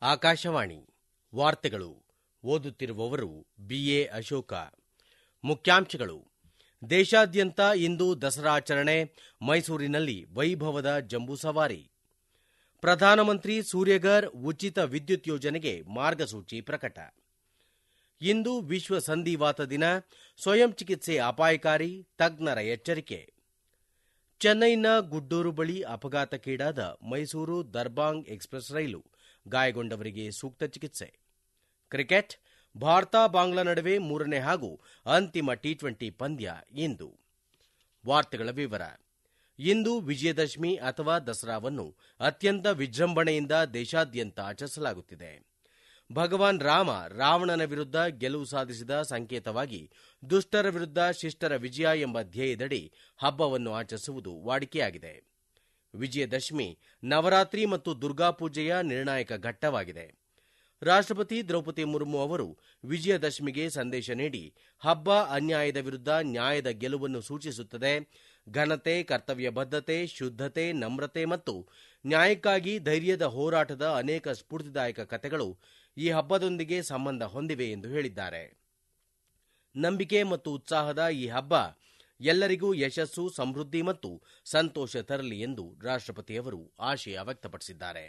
ಆಕಾಶವಾಣಿ ವಾರ್ತೆಗಳು ಓದುತ್ತಿರುವವರು ಬಿಎ ಅಶೋಕ ಮುಖ್ಯಾಂಶಗಳು ದೇಶಾದ್ಯಂತ ಇಂದು ದಸರಾ ಆಚರಣೆ ಮೈಸೂರಿನಲ್ಲಿ ವೈಭವದ ಜಂಬೂ ಸವಾರಿ ಪ್ರಧಾನಮಂತ್ರಿ ಸೂರ್ಯಘರ್ ಉಚಿತ ವಿದ್ಯುತ್ ಯೋಜನೆಗೆ ಮಾರ್ಗಸೂಚಿ ಪ್ರಕಟ ಇಂದು ವಿಶ್ವ ಸಂಧಿವಾತ ದಿನ ಸ್ವಯಂ ಚಿಕಿತ್ಸೆ ಅಪಾಯಕಾರಿ ತಜ್ಞರ ಎಚ್ಚರಿಕೆ ಚೆನ್ನೈನ ಗುಡ್ಡೂರು ಬಳಿ ಅಪಘಾತಕ್ಕೀಡಾದ ಮೈಸೂರು ದರ್ಬಾಂಗ್ ಎಕ್ಸ್ಪ್ರೆಸ್ ರೈಲು ಗಾಯಗೊಂಡವರಿಗೆ ಸೂಕ್ತ ಚಿಕಿತ್ಸೆ ಕ್ರಿಕೆಟ್ ಭಾರತ ಬಾಂಗ್ಲಾ ನಡುವೆ ಮೂರನೇ ಹಾಗೂ ಅಂತಿಮ ಟಿ ಟ್ವೆಂಟಿ ಪಂದ್ಯ ಇಂದು ವಾರ್ತೆಗಳ ವಿವರ ಇಂದು ವಿಜಯದಶಮಿ ಅಥವಾ ದಸರಾವನ್ನು ಅತ್ಯಂತ ವಿಜೃಂಭಣೆಯಿಂದ ದೇಶಾದ್ಯಂತ ಆಚರಿಸಲಾಗುತ್ತಿದೆ ಭಗವಾನ್ ರಾಮ ರಾವಣನ ವಿರುದ್ಧ ಗೆಲುವು ಸಾಧಿಸಿದ ಸಂಕೇತವಾಗಿ ದುಷ್ಟರ ವಿರುದ್ಧ ಶಿಷ್ಟರ ವಿಜಯ ಎಂಬ ಧ್ಯೇಯದಡಿ ಹಬ್ಬವನ್ನು ಆಚರಿಸುವುದು ವಾಡಿಕೆಯಾಗಿದೆ ವಿಜಯದಶಮಿ ನವರಾತ್ರಿ ಮತ್ತು ದುರ್ಗಾಪೂಜೆಯ ನಿರ್ಣಾಯಕ ಘಟ್ಟವಾಗಿದೆ ರಾಷ್ಟಪತಿ ದ್ರೌಪದಿ ಮುರ್ಮು ಅವರು ವಿಜಯದಶಮಿಗೆ ಸಂದೇಶ ನೀಡಿ ಹಬ್ಬ ಅನ್ಯಾಯದ ವಿರುದ್ಧ ನ್ಯಾಯದ ಗೆಲುವನ್ನು ಸೂಚಿಸುತ್ತದೆ ಘನತೆ ಕರ್ತವ್ಯ ಬದ್ಧತೆ ಶುದ್ಧತೆ ನಮ್ರತೆ ಮತ್ತು ನ್ಯಾಯಕ್ಕಾಗಿ ಧೈರ್ಯದ ಹೋರಾಟದ ಅನೇಕ ಸ್ಫೂರ್ತಿದಾಯಕ ಕಥೆಗಳು ಈ ಹಬ್ಬದೊಂದಿಗೆ ಸಂಬಂಧ ಹೊಂದಿವೆ ಎಂದು ಹೇಳಿದ್ದಾರೆ ನಂಬಿಕೆ ಮತ್ತು ಉತ್ಸಾಹದ ಈ ಹಬ್ಬ ಎಲ್ಲರಿಗೂ ಯಶಸ್ಸು ಸಮೃದ್ಧಿ ಮತ್ತು ಸಂತೋಷ ತರಲಿ ಎಂದು ರಾಷ್ಟಪತಿಯವರು ಆಶಯ ವ್ಯಕ್ತಪಡಿಸಿದ್ದಾರೆ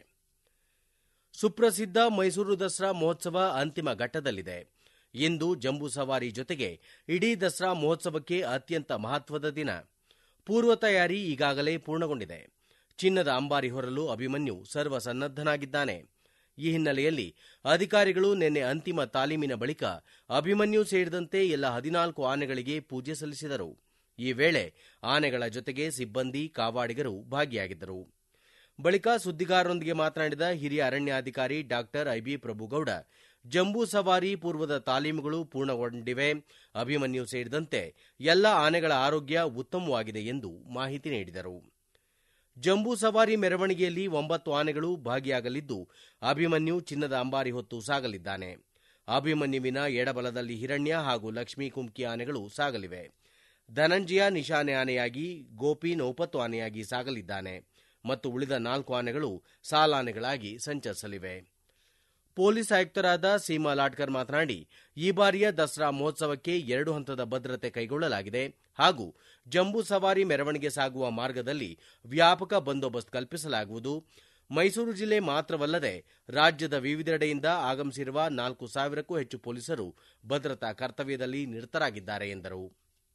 ಸುಪ್ರಸಿದ್ಧ ಮೈಸೂರು ದಸರಾ ಮಹೋತ್ಸವ ಅಂತಿಮ ಘಟ್ಟದಲ್ಲಿದೆ ಇಂದು ಜಂಬೂ ಸವಾರಿ ಜೊತೆಗೆ ಇಡೀ ದಸರಾ ಮಹೋತ್ಸವಕ್ಕೆ ಅತ್ಯಂತ ಮಹತ್ವದ ದಿನ ಪೂರ್ವ ತಯಾರಿ ಈಗಾಗಲೇ ಪೂರ್ಣಗೊಂಡಿದೆ ಚಿನ್ನದ ಅಂಬಾರಿ ಹೊರಲು ಅಭಿಮನ್ಯು ಸರ್ವಸನ್ನದ್ದನಾಗಿದ್ದಾನೆ ಈ ಹಿನ್ನೆಲೆಯಲ್ಲಿ ಅಧಿಕಾರಿಗಳು ನಿನ್ನೆ ಅಂತಿಮ ತಾಲೀಮಿನ ಬಳಿಕ ಅಭಿಮನ್ಯು ಸೇರಿದಂತೆ ಎಲ್ಲ ಹದಿನಾಲ್ಕು ಆನೆಗಳಿಗೆ ಪೂಜೆ ಸಲ್ಲಿಸಿದರು ಈ ವೇಳೆ ಆನೆಗಳ ಜೊತೆಗೆ ಸಿಬ್ಬಂದಿ ಕಾವಾಡಿಗರು ಭಾಗಿಯಾಗಿದ್ದರು ಬಳಿಕ ಸುದ್ದಿಗಾರರೊಂದಿಗೆ ಮಾತನಾಡಿದ ಹಿರಿಯ ಅರಣ್ಯಾಧಿಕಾರಿ ಡಾ ಐಬಿ ಪ್ರಭುಗೌಡ ಜಂಬೂ ಸವಾರಿ ಪೂರ್ವದ ತಾಲೀಮುಗಳು ಪೂರ್ಣಗೊಂಡಿವೆ ಅಭಿಮನ್ಯು ಸೇರಿದಂತೆ ಎಲ್ಲ ಆನೆಗಳ ಆರೋಗ್ಯ ಉತ್ತಮವಾಗಿದೆ ಎಂದು ಮಾಹಿತಿ ನೀಡಿದರು ಜಂಬೂ ಸವಾರಿ ಮೆರವಣಿಗೆಯಲ್ಲಿ ಒಂಬತ್ತು ಆನೆಗಳು ಭಾಗಿಯಾಗಲಿದ್ದು ಅಭಿಮನ್ಯು ಚಿನ್ನದ ಅಂಬಾರಿ ಹೊತ್ತು ಸಾಗಲಿದ್ದಾನೆ ಅಭಿಮನ್ಯುವಿನ ಎಡಬಲದಲ್ಲಿ ಹಿರಣ್ಯ ಹಾಗೂ ಲಕ್ಷ್ಮೀ ಕುಮ್ಕಿ ಆನೆಗಳು ಸಾಗಲಿವೆ ಧನಂಜಯ ನಿಶಾನೆ ಆನೆಯಾಗಿ ಗೋಪಿ ನೌಪತ್ತು ಆನೆಯಾಗಿ ಸಾಗಲಿದ್ದಾನೆ ಮತ್ತು ಉಳಿದ ನಾಲ್ಕು ಆನೆಗಳು ಸಾಲಾನೆಗಳಾಗಿ ಸಂಚರಿಸಲಿವೆ ಪೊಲೀಸ್ ಆಯುಕ್ತರಾದ ಸೀಮಾ ಲಾಟ್ಕರ್ ಮಾತನಾಡಿ ಈ ಬಾರಿಯ ದಸರಾ ಮಹೋತ್ಸವಕ್ಕೆ ಎರಡು ಹಂತದ ಭದ್ರತೆ ಕೈಗೊಳ್ಳಲಾಗಿದೆ ಹಾಗೂ ಜಂಬೂ ಸವಾರಿ ಮೆರವಣಿಗೆ ಸಾಗುವ ಮಾರ್ಗದಲ್ಲಿ ವ್ಯಾಪಕ ಬಂದೋಬಸ್ತ್ ಕಲ್ಪಿಸಲಾಗುವುದು ಮೈಸೂರು ಜಿಲ್ಲೆ ಮಾತ್ರವಲ್ಲದೆ ರಾಜ್ಯದ ವಿವಿಧೆಡೆಯಿಂದ ಆಗಮಿಸಿರುವ ನಾಲ್ಕು ಸಾವಿರಕ್ಕೂ ಹೆಚ್ಚು ಪೊಲೀಸರು ಭದ್ರತಾ ಕರ್ತವ್ಯದಲ್ಲಿ ನಿರತರಾಗಿದ್ದಾರೆ ಎಂದರು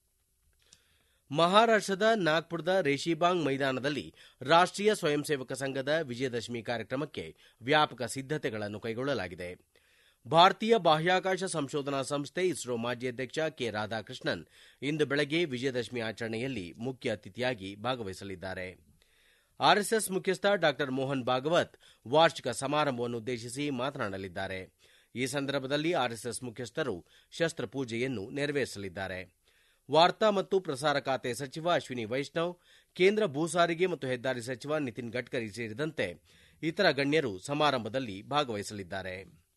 ಮಹಾರಾಷ್ಟದ ನಾಗ್ಪುರದ ರೇಶಿಬಾಂಗ್ ಮೈದಾನದಲ್ಲಿ ರಾಷ್ಟೀಯ ಸ್ವಯಂ ಸೇವಕ ಸಂಘದ ವಿಜಯದಶಮಿ ಕಾರ್ಯಕ್ರಮಕ್ಕೆ ವ್ಯಾಪಕ ಸಿದ್ದತೆಗಳನ್ನು ಕೈಗೊಳ್ಳಲಾಗಿದೆ ಭಾರತೀಯ ಬಾಹ್ಯಾಕಾಶ ಸಂಶೋಧನಾ ಸಂಸ್ಥೆ ಇಸ್ರೋ ಮಾಜಿ ಅಧ್ಯಕ್ಷ ಕೆ ರಾಧಾಕೃಷ್ಣನ್ ಇಂದು ಬೆಳಗ್ಗೆ ವಿಜಯದಶಮಿ ಆಚರಣೆಯಲ್ಲಿ ಮುಖ್ಯ ಅತಿಥಿಯಾಗಿ ಭಾಗವಹಿಸಲಿದ್ದಾರೆ ಆರ್ಎಸ್ಎಸ್ ಮುಖ್ಯಸ್ಥ ಡಾ ಮೋಹನ್ ಭಾಗವತ್ ವಾರ್ಷಿಕ ಸಮಾರಂಭವನ್ನುದ್ದೇಶಿಸಿ ಮಾತನಾಡಲಿದ್ದಾರೆ ಈ ಸಂದರ್ಭದಲ್ಲಿ ಆರ್ಎಸ್ಎಸ್ ಮುಖ್ಯಸ್ಥರು ಶಸ್ತ್ರಪೂಜೆಯನ್ನು ನೆರವೇರಿಸಲಿದ್ದಾರೆ ವಾರ್ತಾ ಮತ್ತು ಪ್ರಸಾರ ಖಾತೆ ಸಚಿವ ಅಶ್ವಿನಿ ವೈಷ್ಣವ್ ಕೇಂದ್ರ ಭೂ ಸಾರಿಗೆ ಮತ್ತು ಹೆದ್ದಾರಿ ಸಚಿವ ನಿತಿನ್ ಗಡ್ಕರಿ ಸೇರಿದಂತೆ ಇತರ ಗಣ್ಯರು ಸಮಾರಂಭದಲ್ಲಿ ಭಾಗವಹಿಸಲಿದ್ದಾರೆ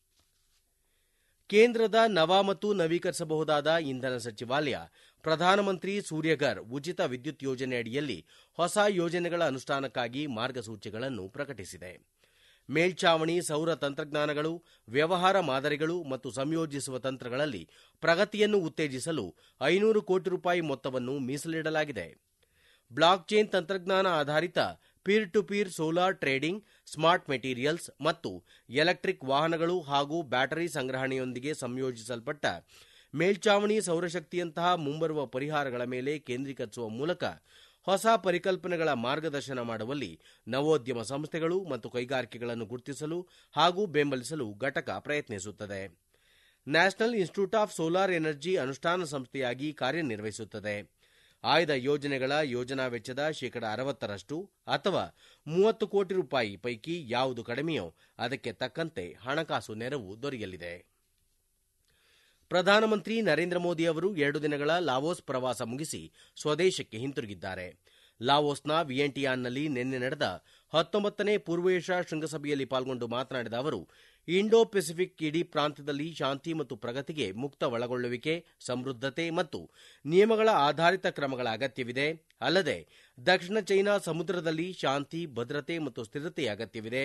ಕೇಂದ್ರದ ನವ ಮತ್ತು ನವೀಕರಿಸಬಹುದಾದ ಇಂಧನ ಸಚಿವಾಲಯ ಪ್ರಧಾನಮಂತ್ರಿ ಸೂರ್ಯಘರ್ ಉಚಿತ ವಿದ್ಯುತ್ ಯೋಜನೆ ಅಡಿಯಲ್ಲಿ ಹೊಸ ಯೋಜನೆಗಳ ಅನುಷ್ಠಾನಕ್ಕಾಗಿ ಮಾರ್ಗಸೂಚಿಗಳನ್ನು ಪ್ರಕಟಿಸಿದೆ ಮೇಲ್ಚಾವಣಿ ಸೌರ ತಂತ್ರಜ್ಞಾನಗಳು ವ್ಯವಹಾರ ಮಾದರಿಗಳು ಮತ್ತು ಸಂಯೋಜಿಸುವ ತಂತ್ರಗಳಲ್ಲಿ ಪ್ರಗತಿಯನ್ನು ಉತ್ತೇಜಿಸಲು ಐನೂರು ಕೋಟಿ ರೂಪಾಯಿ ಮೊತ್ತವನ್ನು ಮೀಸಲಿಡಲಾಗಿದೆ ಬ್ಲಾಕ್ ಚೈನ್ ತಂತ್ರಜ್ಞಾನ ಆಧಾರಿತ peer to peer solar trading smart materials ಮತ್ತು ಎಲೆಕ್ಟ್ರಿಕ್ ವಾಹನಗಳು ಹಾಗೂ ಬ್ಯಾಟರಿ ಸಂಗ್ರಹಣೆಯೊಂದಿಗೆ ಸಂಯೋಜಿಸಲ್ಪಟ್ಟ ಮೇಲ್ಚಾವಣಿ ಸೌರಶಕ್ತಿಯಂತಹ ಮುಂಬರುವ ಪರಿಹಾರಗಳ ಮೇಲೆ ಕೇಂದ್ರೀಕರಿಸುವ ಮೂಲಕ ಹೊಸ ಪರಿಕಲ್ಪನೆಗಳ ಮಾರ್ಗದರ್ಶನ ಮಾಡುವಲ್ಲಿ ನವೋದ್ಯಮ ಸಂಸ್ಥೆಗಳು ಮತ್ತು ಕೈಗಾರಿಕೆಗಳನ್ನು ಗುರುತಿಸಲು ಹಾಗೂ ಬೆಂಬಲಿಸಲು ಘಟಕ ಪ್ರಯತ್ನಿಸುತ್ತದೆ national institute of solar energy ಅನುಷ್ಠಾನ ಸಂಸ್ಥೆಯಾಗಿ ಕಾರ್ಯನಿರ್ವಹಿಸುತ್ತದೆ ಆಯ್ದ ಯೋಜನೆಗಳ ಯೋಜನಾ ವೆಚ್ಚದ ಶೇಕಡ ಅರವತ್ತರಷ್ಟು ಅಥವಾ ಮೂವತ್ತು ಕೋಟಿ ರೂಪಾಯಿ ಪೈಕಿ ಯಾವುದು ಕಡಿಮೆಯೋ ಅದಕ್ಕೆ ತಕ್ಕಂತೆ ಹಣಕಾಸು ನೆರವು ದೊರೆಯಲಿದೆ ಪ್ರಧಾನಮಂತ್ರಿ ನರೇಂದ್ರ ಮೋದಿ ಅವರು ಎರಡು ದಿನಗಳ ಲಾವೋಸ್ ಪ್ರವಾಸ ಮುಗಿಸಿ ಸ್ವದೇಶಕ್ಕೆ ಹಿಂತಿರುಗಿದ್ದಾರೆ ಲಾವೋಸ್ನ ವಿಯೆಂಟಿಯಾನ್ನಲ್ಲಿ ನಿನ್ನೆ ನಡೆದ ಹತ್ತೊಂಬತ್ತನೇ ಪೂರ್ವ ಏಷ್ಯಾ ಶೃಂಗಸಭೆಯಲ್ಲಿ ಪಾಲ್ಗೊಂಡು ಮಾತನಾಡಿದ ಅವರು ಇಂಡೋ ಪೆಸಿಫಿಕ್ ಇಡೀ ಪ್ರಾಂತ್ಯದಲ್ಲಿ ಶಾಂತಿ ಮತ್ತು ಪ್ರಗತಿಗೆ ಮುಕ್ತ ಒಳಗೊಳ್ಳುವಿಕೆ ಸಮೃದ್ಧತೆ ಮತ್ತು ನಿಯಮಗಳ ಆಧಾರಿತ ಕ್ರಮಗಳ ಅಗತ್ಯವಿದೆ ಅಲ್ಲದೆ ದಕ್ಷಿಣ ಚೈನಾ ಸಮುದ್ರದಲ್ಲಿ ಶಾಂತಿ ಭದ್ರತೆ ಮತ್ತು ಸ್ಥಿರತೆಯ ಅಗತ್ಯವಿದೆ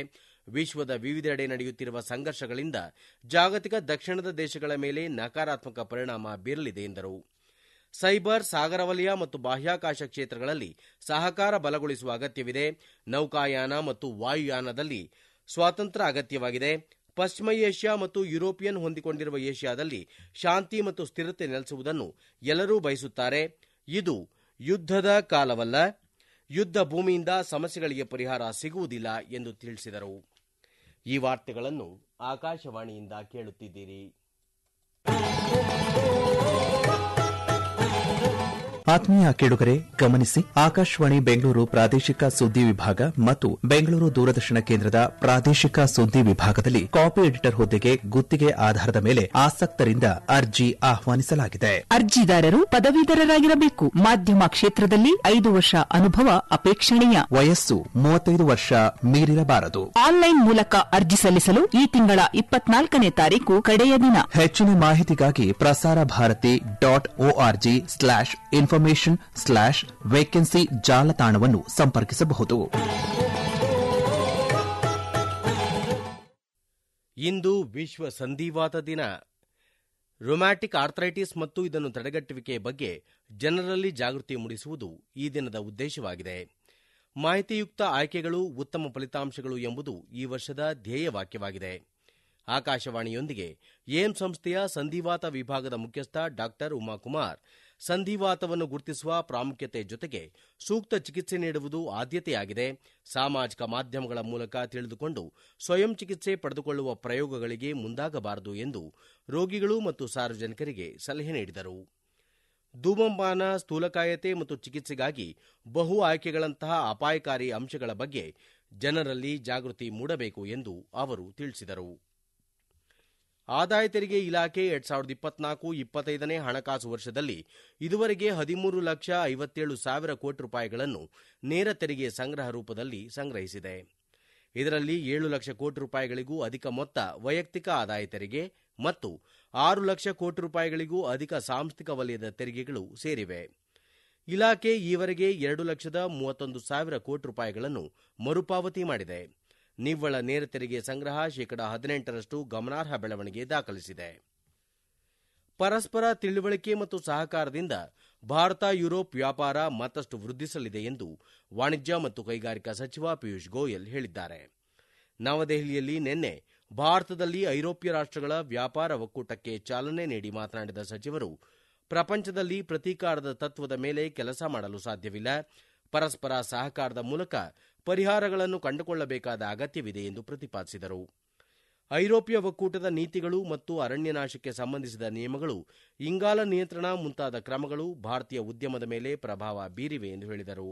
ವಿಶ್ವದ ವಿವಿಧೆಡೆ ನಡೆಯುತ್ತಿರುವ ಸಂಘರ್ಷಗಳಿಂದ ಜಾಗತಿಕ ದಕ್ಷಿಣದ ದೇಶಗಳ ಮೇಲೆ ನಕಾರಾತ್ಮಕ ಪರಿಣಾಮ ಬೀರಲಿದೆ ಎಂದರು ಸೈಬರ್ ಸಾಗರ ವಲಯ ಮತ್ತು ಬಾಹ್ಯಾಕಾಶ ಕ್ಷೇತ್ರಗಳಲ್ಲಿ ಸಹಕಾರ ಬಲಗೊಳಿಸುವ ಅಗತ್ಯವಿದೆ ನೌಕಾಯಾನ ಮತ್ತು ವಾಯುಯಾನದಲ್ಲಿ ಸ್ವಾತಂತ್ರ್ಯ ಅಗತ್ಯವಾಗಿದೆ ಪಶ್ಚಿಮ ಏಷ್ಯಾ ಮತ್ತು ಯುರೋಪಿಯನ್ ಹೊಂದಿಕೊಂಡಿರುವ ಏಷ್ಯಾದಲ್ಲಿ ಶಾಂತಿ ಮತ್ತು ಸ್ಥಿರತೆ ನೆಲೆಸುವುದನ್ನು ಎಲ್ಲರೂ ಬಯಸುತ್ತಾರೆ ಇದು ಯುದ್ಧದ ಕಾಲವಲ್ಲ ಯುದ್ಧ ಭೂಮಿಯಿಂದ ಸಮಸ್ಯೆಗಳಿಗೆ ಪರಿಹಾರ ಸಿಗುವುದಿಲ್ಲ ಎಂದು ತಿಳಿಸಿದರು ಈ ವಾರ್ತೆಗಳನ್ನು ಆಕಾಶವಾಣಿಯಿಂದ ಕೇಳುತ್ತಿದ್ದೀರಿ ಆತ್ಮೀಯ ಕೇಳುಗರೆ ಗಮನಿಸಿ ಆಕಾಶವಾಣಿ ಬೆಂಗಳೂರು ಪ್ರಾದೇಶಿಕ ಸುದ್ದಿ ವಿಭಾಗ ಮತ್ತು ಬೆಂಗಳೂರು ದೂರದರ್ಶನ ಕೇಂದ್ರದ ಪ್ರಾದೇಶಿಕ ಸುದ್ದಿ ವಿಭಾಗದಲ್ಲಿ ಕಾಪಿ ಎಡಿಟರ್ ಹುದ್ದೆಗೆ ಗುತ್ತಿಗೆ ಆಧಾರದ ಮೇಲೆ ಆಸಕ್ತರಿಂದ ಅರ್ಜಿ ಆಹ್ವಾನಿಸಲಾಗಿದೆ ಅರ್ಜಿದಾರರು ಪದವೀಧರರಾಗಿರಬೇಕು ಮಾಧ್ಯಮ ಕ್ಷೇತ್ರದಲ್ಲಿ ಐದು ವರ್ಷ ಅನುಭವ ಅಪೇಕ್ಷಣೀಯ ವಯಸ್ಸು ಮೂವತ್ತೈದು ವರ್ಷ ಮೀರಿರಬಾರದು ಆನ್ಲೈನ್ ಮೂಲಕ ಅರ್ಜಿ ಸಲ್ಲಿಸಲು ಈ ತಿಂಗಳ ಇಪ್ಪತ್ನಾಲ್ಕನೇ ತಾರೀಕು ಕಡೆಯ ದಿನ ಹೆಚ್ಚಿನ ಮಾಹಿತಿಗಾಗಿ Prasar Bharati dot ORG slash information slash vacancy ಜಾಲತಾಣವನ್ನು ಸಂಪರ್ಕಿಸಬಹುದು ಇಂದು ವಿಶ್ವ ಸಂಧಿವಾತ ದಿನ ರೊಮ್ಯಾಟಿಕ್ ಆರ್ಥರೈಟಿಸ್ ಮತ್ತು ಇದನ್ನು ತಡೆಗಟ್ಟುವಿಕೆ ಬಗ್ಗೆ ಜನರಲ್ಲಿ ಜಾಗೃತಿ ಮೂಡಿಸುವುದು ಈ ದಿನದ ಉದ್ದೇಶವಾಗಿದೆ ಮಾಹಿತಿಯುಕ್ತ ಆಯ್ಕೆಗಳು ಉತ್ತಮ ಫಲಿತಾಂಶಗಳು ಎಂಬುದು ಈ ವರ್ಷದ ಧ್ಯೇಯವಾಕ್ಯವಾಗಿದೆ ಆಕಾಶವಾಣಿಯೊಂದಿಗೆ ಏಮ್ಸ್ ಸಂಸ್ಥೆಯ ಸಂಧಿವಾತ ವಿಭಾಗದ ಮುಖ್ಯಸ್ಥ ಡಾ ಉಮಾಕುಮಾರ್ ಸಂಧಿವಾತವನ್ನು ಗುರುತಿಸುವ ಪ್ರಾಮುಖ್ಯತೆ ಜೊತೆಗೆ ಸೂಕ್ತ ಚಿಕಿತ್ಸೆ ನೀಡುವುದು ಆದ್ಯತೆಯಾಗಿದೆ ಸಾಮಾಜಿಕ ಮಾಧ್ಯಮಗಳ ಮೂಲಕ ತಿಳಿದುಕೊಂಡು ಸ್ವಯಂ ಚಿಕಿತ್ಸೆ ಪಡೆದುಕೊಳ್ಳುವ ಪ್ರಯೋಗಗಳಿಗೆ ಮುಂದಾಗಬಾರದು ಎಂದು ರೋಗಿಗಳು ಮತ್ತು ಸಾರ್ವಜನಿಕರಿಗೆ ಸಲಹೆ ನೀಡಿದರು ಧೂಮಪಾನ ಸ್ಥೂಲಕಾಯತೆ ಮತ್ತು ಚಿಕಿತ್ಸೆಗಾಗಿ ಬಹು ಆಯ್ಕೆಗಳಂತಹ ಅಪಾಯಕಾರಿ ಅಂಶಗಳ ಬಗ್ಗೆ ಜನರಲ್ಲಿ ಜಾಗೃತಿ ಮೂಡಬೇಕು ಎಂದು ಅವರು ತಿಳಿಸಿದರು ಆದಾಯ ತೆರಿಗೆ ಇಲಾಖೆ ಎರಡ್ ಸಾವಿರದ ಇಪ್ಪತ್ನಾಲ್ಕು ಇಪ್ಪತ್ತೈದನೇ ಹಣಕಾಸು ವರ್ಷದಲ್ಲಿ ಇದುವರೆಗೆ ಹದಿಮೂರು ಲಕ್ಷ ಐವತ್ತೇಳು ಸಾವಿರ ಕೋಟಿ ರೂಪಾಯಿಗಳನ್ನು ನೇರ ತೆರಿಗೆ ಸಂಗ್ರಹ ರೂಪದಲ್ಲಿ ಸಂಗ್ರಹಿಸಿದೆ ಇದರಲ್ಲಿ ಏಳು ಲಕ್ಷ ಕೋಟಿ ರೂಪಾಯಿಗಳಿಗೂ ಅಧಿಕ ಮೊತ್ತ ವೈಯಕ್ತಿಕ ಆದಾಯ ತೆರಿಗೆ ಮತ್ತು ಆರು ಲಕ್ಷ ಕೋಟಿ ರೂಪಾಯಿಗಳಿಗೂ ಅಧಿಕ ಸಾಂಸ್ಥಿಕ ವಲಯದ ತೆರಿಗೆಗಳು ಸೇರಿವೆ ಇಲಾಖೆ ಈವರೆಗೆ ಎರಡು ಲಕ್ಷದ ಮೂವತ್ತೊಂದು ಸಾವಿರ ಕೋಟಿ ರೂಪಾಯಿಗಳನ್ನು ಮರುಪಾವತಿ ಮಾಡಿದೆ ನಿವ್ವಳ ನೇರ ತೆರಿಗೆ ಸಂಗ್ರಹ ಶೇಕಡ ಹದಿನೆಂಟರಷ್ಟು ಗಮನಾರ್ಹ ಬೆಳವಣಿಗೆ ದಾಖಲಿಸಿದೆ ಪರಸ್ಪರ ತಿಳಿವಳಿಕೆ ಮತ್ತು ಸಹಕಾರದಿಂದ ಭಾರತ ಯುರೋಪ್ ವ್ಯಾಪಾರ ಮತ್ತಷ್ಟು ವೃದ್ಧಿಸಲಿದೆ ಎಂದು ವಾಣಿಜ್ಯ ಮತ್ತು ಕೈಗಾರಿಕಾ ಸಚಿವ ಪಿಯೂಷ್ ಗೋಯಲ್ ಹೇಳಿದ್ದಾರೆ ನವದೆಹಲಿಯಲ್ಲಿ ನಿನ್ನೆ ಭಾರತದಲ್ಲಿ ಐರೋಪ್ಯ ರಾಷ್ಟಗಳ ವ್ಯಾಪಾರ ಒಕ್ಕೂಟಕ್ಕೆ ಚಾಲನೆ ನೀಡಿ ಮಾತನಾಡಿದ ಸಚಿವರು ಪ್ರಪಂಚದಲ್ಲಿ ಪ್ರತೀಕಾರದ ತತ್ವದ ಮೇಲೆ ಕೆಲಸ ಮಾಡಲು ಸಾಧ್ಯವಿಲ್ಲ ಪರಸ್ಪರ ಸಹಕಾರದ ಮೂಲಕ ಪರಿಹಾರಗಳನ್ನು ಕಂಡುಕೊಳ್ಳಬೇಕಾದ ಅಗತ್ಯವಿದೆ ಎಂದು ಪ್ರತಿಪಾದಿಸಿದರು ಐರೋಪ್ಯ ಒಕ್ಕೂಟದ ನೀತಿಗಳು ಮತ್ತು ಅರಣ್ಯನಾಶಕ್ಕೆ ಸಂಬಂಧಿಸಿದ ನಿಯಮಗಳು ಇಂಗಾಲ ನಿಯಂತ್ರಣ ಮುಂತಾದ ಕ್ರಮಗಳು ಭಾರತೀಯ ಉದ್ಯಮದ ಮೇಲೆ ಪ್ರಭಾವ ಬೀರಿವೆ ಎಂದು ಹೇಳಿದರು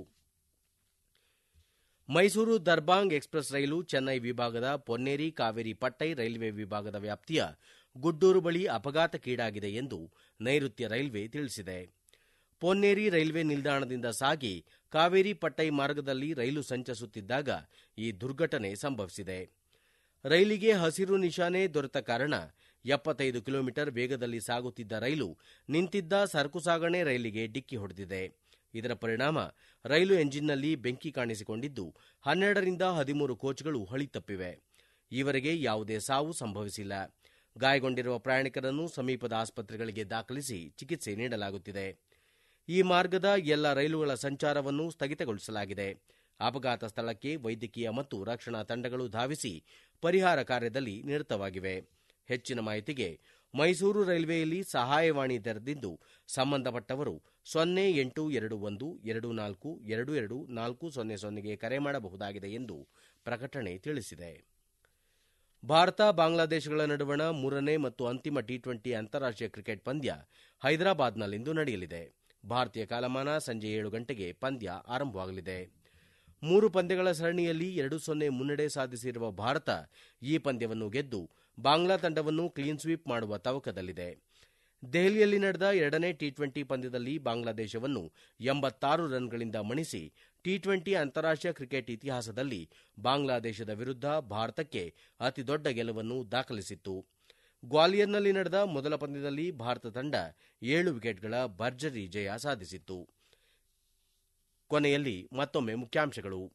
ಮೈಸೂರು ದರ್ಬಾಂಗ್ ಎಕ್ಸ್ಪ್ರೆಸ್ ರೈಲು ಚೆನ್ನೈ ವಿಭಾಗದ ಪೊನ್ನೇರಿ ಕಾವೇರಿ ಪಟ್ಟೈ ರೈಲ್ವೆ ವಿಭಾಗದ ವ್ಯಾಪ್ತಿಯ ಗುಡ್ಡೂರು ಬಳಿ ಅಪಘಾತಕ್ಕೀಡಾಗಿದೆ ಎಂದು ನೈಋತ್ಯ ರೈಲ್ವೆ ತಿಳಿಸಿದೆ ಪೊನ್ನೇರಿ ರೈಲ್ವೆ ನಿಲ್ದಾಣದಿಂದ ಸಾಗಿ ಕಾವೇರಿ ಪಟ್ಟೈ ಮಾರ್ಗದಲ್ಲಿ ರೈಲು ಸಂಚರಿಸುತ್ತಿದ್ದಾಗ ಈ ದುರ್ಘಟನೆ ಸಂಭವಿಸಿದೆ ರೈಲಿಗೆ ಹಸಿರು ನಿಶಾನೆ ದೊರೆತ ಕಾರಣ ಎಪ್ಪತ್ತೈದು ಕಿಲೋಮೀಟರ್ ವೇಗದಲ್ಲಿ ಸಾಗುತ್ತಿದ್ದ ರೈಲು ನಿಂತಿದ್ದ ಸರಕು ಸಾಗಣೆ ರೈಲಿಗೆ ಡಿಕ್ಕಿ ಹೊಡೆದಿದೆ ಇದರ ಪರಿಣಾಮ ರೈಲು ಎಂಜಿನ್ನಲ್ಲಿ ಬೆಂಕಿ ಕಾಣಿಸಿಕೊಂಡಿದ್ದು ಹನ್ನೆರಡರಿಂದ ಹದಿಮೂರು ಕೋಚ್ಗಳು ಹಳಿತಪ್ಪಿವೆ ಈವರೆಗೆ ಯಾವುದೇ ಸಾವು ಸಂಭವಿಸಿಲ್ಲ ಗಾಯಗೊಂಡಿರುವ ಪ್ರಯಾಣಿಕರನ್ನು ಸಮೀಪದ ಆಸ್ಪತ್ರೆಗಳಿಗೆ ದಾಖಲಿಸಿ ಚಿಕಿತ್ಸೆ ನೀಡಲಾಗುತ್ತಿದೆ ಈ ಮಾರ್ಗದ ಎಲ್ಲ ರೈಲುಗಳ ಸಂಚಾರವನ್ನು ಸ್ಥಗಿತಗೊಳಿಸಲಾಗಿದೆ ಅಪಘಾತ ಸ್ಥಳಕ್ಕೆ ವೈದ್ಯಕೀಯ ಮತ್ತು ರಕ್ಷಣಾ ತಂಡಗಳು ಧಾವಿಸಿ ಪರಿಹಾರ ಕಾರ್ಯದಲ್ಲಿ ನಿರತವಾಗಿವೆ ಹೆಚ್ಚಿನ ಮಾಹಿತಿಗೆ ಮೈಸೂರು ರೈಲ್ವೆಯಲ್ಲಿ ಸಹಾಯವಾಣಿ ತೆರೆದಿದ್ದು ಸಂಬಂಧಪಟ್ಟವರು ಸೊನ್ನೆ ಎಂಟು ಎರಡು ಒಂದು ಎರಡು ನಾಲ್ಕು ಎರಡು ಎರಡು ನಾಲ್ಕು ಸೊನ್ನೆ ಸೊನ್ನೆಗೆ ಕರೆ ಮಾಡಬಹುದಾಗಿದೆ ಎಂದು ಪ್ರಕಟಣೆ ತಿಳಿಸಿದೆ ಭಾರತ ಬಾಂಗ್ಲಾದೇಶಗಳ ನಡುವಣ ಮೂರನೇ ಮತ್ತು ಅಂತಿಮ ಟಿ ಟ್ವೆಂಟಿ ಅಂತಾರಾಷ್ಟೀಯ ಕ್ರಿಕೆಟ್ ಪಂದ್ಯ ಹೈದರಾಬಾದ್ನಲ್ಲಿಂದು ನಡೆಯಲಿದೆ ಭಾರತೀಯ ಕಾಲಮಾನ ಸಂಜೆ ಏಳು ಗಂಟೆಗೆ ಪಂದ್ಯ ಆರಂಭವಾಗಲಿದೆ ಮೂರು ಪಂದ್ಯಗಳ ಸರಣಿಯಲ್ಲಿ ಎರಡು ಸೊನ್ನೆ ಮುನ್ನಡೆ ಸಾಧಿಸಿರುವ ಭಾರತ ಈ ಪಂದ್ಯವನ್ನು ಗೆದ್ದು ಬಾಂಗ್ಲಾ ತಂಡವನ್ನು ಕ್ಲೀನ್ ಸ್ವೀಪ್ ಮಾಡುವ ತವಕದಲ್ಲಿದೆ ದೆಹಲಿಯಲ್ಲಿ ನಡೆದ ಎರಡನೇ ಟಿ ಟ್ವೆಂಟಿ ಪಂದ್ಯದಲ್ಲಿ ಬಾಂಗ್ಲಾದೇಶವನ್ನು ಎಂಬತ್ತಾರು ರನ್ಗಳಿಂದ ಮಣಿಸಿ ಟಿ ಟ್ವೆಂಟಿ ಅಂತಾರಾಷ್ಟೀಯ ಕ್ರಿಕೆಟ್ ಇತಿಹಾಸದಲ್ಲಿ ಬಾಂಗ್ಲಾದೇಶದ ವಿರುದ್ಧ ಭಾರತಕ್ಕೆ ಅತಿದೊಡ್ಡ ಗೆಲುವನ್ನು ದಾಖಲಿಸಿತ್ತು ಗ್ವಾಲಿಯರ್ನಲ್ಲಿ ನಡೆದ ಮೊದಲ ಪಂದ್ಯದಲ್ಲಿ ಭಾರತ ತಂಡ ಏಳು ವಿಕೆಟ್ಗಳ ಭರ್ಜರಿ ಜಯ ಸಾಧಿಸಿತ್ತು ಕೊನೆಯಲ್ಲಿ ಮತ್ತೊಮ್ಮೆ ಮುಖ್ಯಾಂಶಗಳು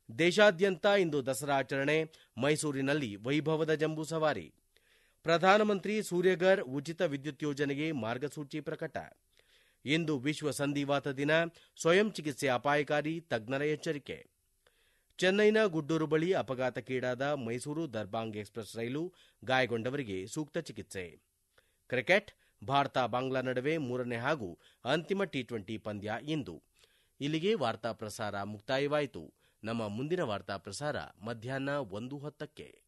ದೇಶಾದ್ಯಂತ ಇಂದು ದಸರಾ ಆಚರಣೆ ಮೈಸೂರಿನಲ್ಲಿ ವೈಭವದ ಜಂಬೂ ಸವಾರಿ ಪ್ರಧಾನಮಂತ್ರಿ ಸೂರ್ಯಗರ್ ಉಚಿತ ವಿದ್ಯುತ್ ಯೋಜನೆಗೆ ಮಾರ್ಗಸೂಚಿ ಪ್ರಕಟ ಇಂದು ವಿಶ್ವ ಸಂಧಿವಾತ ದಿನ ಸ್ವಯಂ ಚಿಕಿತ್ಸೆ ಅಪಾಯಕಾರಿ ತಜ್ಞರ ಎಚ್ಚರಿಕೆ ಚೆನ್ನೈನ ಗುಡ್ಡೂರು ಬಳಿ ಅಪಘಾತಕ್ಕೀಡಾದ ಮೈಸೂರು ದರ್ಬಾಂಗ್ ಎಕ್ಸ್ಪ್ರೆಸ್ ರೈಲು ಗಾಯಗೊಂಡವರಿಗೆ ಸೂಕ್ತ ಚಿಕಿತ್ಸೆ ಕ್ರಿಕೆಟ್ ಭಾರತ ಬಾಂಗ್ಲಾ ನಡುವೆ ಮೂರನೇ ಹಾಗೂ ಅಂತಿಮ ಟಿ ಟ್ವೆಂಟಿ ಪಂದ್ಯ ಇಂದು ಇಲ್ಲಿಗೆ ವಾರ್ತಾ ಪ್ರಸಾರ ಮುಕ್ತಾಯವಾಯಿತು ನಮ್ಮ ಮುಂದಿನ ವಾರ್ತಾ ಪ್ರಸಾರ ಮಧ್ಯಾಹ್ನ ಒಂದು ಹತ್ತಕ್ಕೆ